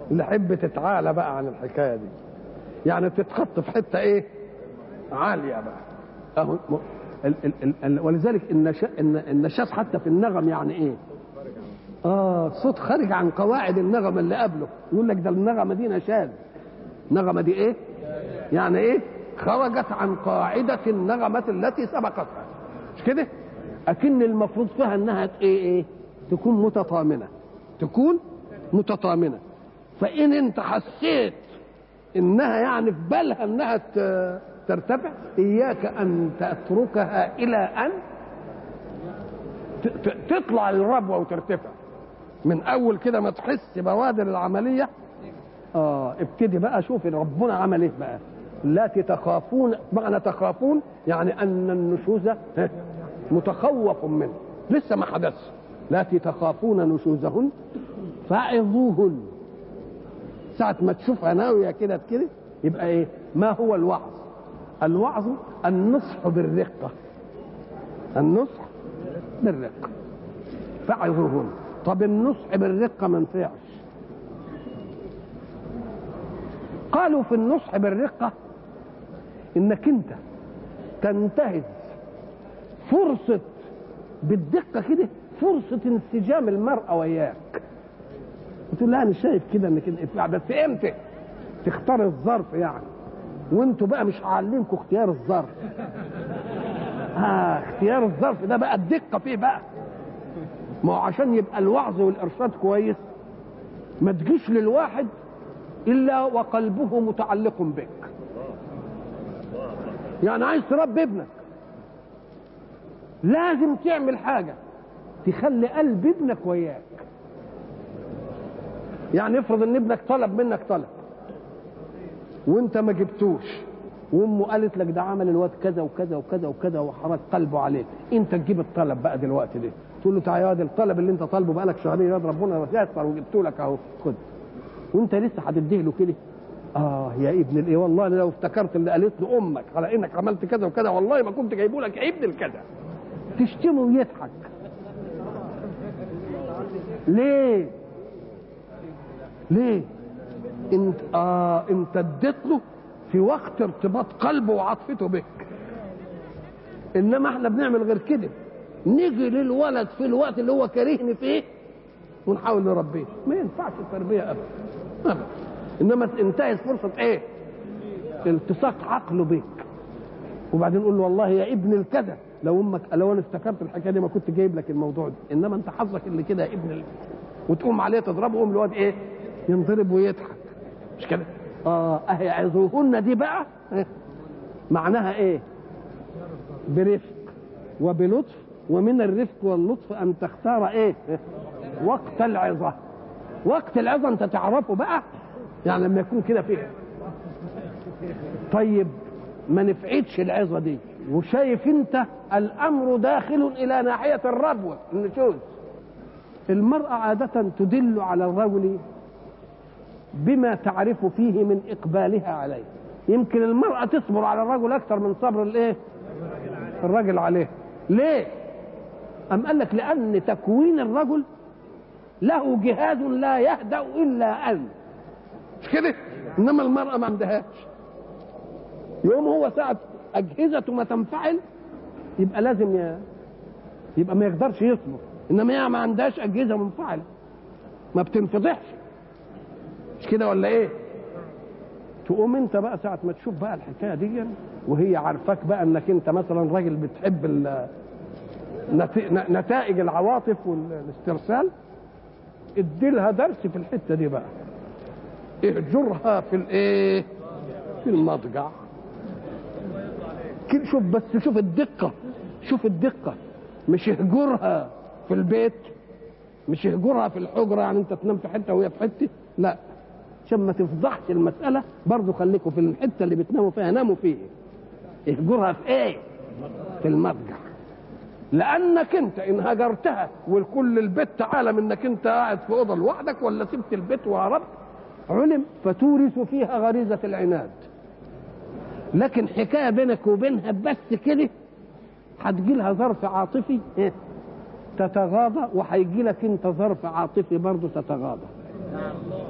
اللي حب تتعالى بقى عن الحكايه دي يعني تتخط في حته ايه عاليه بقى اهو م- ال- ال- ال- ال- ولذلك النشا- الن- النشاز حتى في النغم يعني ايه اه صوت خارج عن قواعد النغم اللي قبله يقول لك ده النغمه دي نشاز النغمه دي ايه يعني ايه خرجت عن قاعده النغمه التي سبقتها مش كده اكن المفروض فيها انها ت- ايه ايه تكون متطامنه تكون متطامنه فان انت حسيت انها يعني في بالها انها ت- ترتفع اياك ان تتركها الى ان ت- ت- تطلع للربوه وترتفع من اول كده ما تحس بوادر العمليه اه ابتدي بقى شوف ربنا عمل ايه بقى التي تخافون معنى تخافون يعني ان النشوز ها، متخوف منه لسه ما حدث التي تخافون نشوزهن فعظوهن ساعة ما تشوفها ناوية كده كده يبقى ايه ما هو الوعظ الوعظ النصح بالرقة النصح بالرقة فعظوهن طب النصح بالرقة ما نفعش قالوا في النصح بالرقة انك انت تنتهز فرصة بالدقة كده فرصة انسجام المرأة وياك قلت لا انا شايف كده انك انت بس امتى تختار الظرف يعني وانتوا بقى مش هعلمكم اختيار الظرف اه اختيار الظرف ده بقى الدقة فيه بقى ما هو عشان يبقى الوعظ والارشاد كويس ما تجيش للواحد الا وقلبه متعلق بك يعني عايز تربي ابنك لازم تعمل حاجه تخلي قلب ابنك وياك يعني افرض ان ابنك طلب منك طلب وانت ما جبتوش وامه قالت لك ده عمل الواد كذا وكذا وكذا وكذا وحرك قلبه عليك انت تجيب الطلب بقى دلوقتي ده تقول له تعالى يا واد الطلب اللي انت طالبه بقالك شهرين يا واد ربنا يسر وجبته لك اهو خد وانت لسه هتديه له كده اه يا ابن الايه والله أنا لو افتكرت اللي قالت له امك على انك عملت كذا وكذا والله ما كنت جايبه لك يا ابن الكذا تشتمه ويضحك ليه ليه انت اه انت اديت له في وقت ارتباط قلبه وعاطفته بك انما احنا بنعمل غير كده نيجي للولد في الوقت اللي هو كارهني فيه ونحاول نربيه ما ينفعش التربيه ابدا ابدا انما انتهز فرصه ايه التصاق عقله بيك وبعدين نقول له والله يا ابن الكذا لو امك لو انا افتكرت الحكايه دي ما كنت جايب لك الموضوع ده انما انت حظك اللي كده يا ابن ال... وتقوم عليه تضربه يقوم الواد ايه ينضرب ويضحك مش كده اه اهي عظوهن دي بقى إيه؟ معناها ايه برفق وبلطف ومن الرفق واللطف ان تختار ايه وقت العظه وقت العظه انت تعرفه بقى يعني لما يكون كده فيه طيب ما نفعتش العظه دي وشايف انت الامر داخل الى ناحيه الربوه النشوز المراه عاده تدل على الرجل بما تعرف فيه من اقبالها عليه يمكن المراه تصبر على الرجل اكثر من صبر الايه الرجل عليه ليه ام قال لك لان تكوين الرجل له جهاز لا يهدا الا ان مش كده انما المراه ما عندهاش يوم هو ساعه اجهزته ما تنفعل يبقى لازم ي... يبقى ما يقدرش يصبر انما هي ما عندهاش اجهزه منفعله ما بتنفضحش مش كده ولا ايه تقوم انت بقى ساعه ما تشوف بقى الحكايه دي وهي عارفاك بقى انك انت مثلا راجل بتحب ال... نت- نتائج العواطف والاسترسال اديلها درس في الحته دي بقى اهجرها في الايه في المضجع كده شوف بس شوف الدقه شوف الدقه مش اهجرها في البيت مش اهجرها في الحجره يعني انت تنام في حته وهي في حته لا عشان ما تفضحش المساله برضه خليكم في الحته اللي بتناموا فيها ناموا فيه اهجرها في ايه في المضجع لانك انت ان هجرتها والكل البيت عالم انك انت قاعد في اوضه لوحدك ولا سبت البيت وهربت علم فتورث فيها غريزه العناد لكن حكايه بينك وبينها بس كده هتجي لها ظرف عاطفي إيه؟ تتغاضى وهيجي لك انت ظرف عاطفي برضه تتغاضى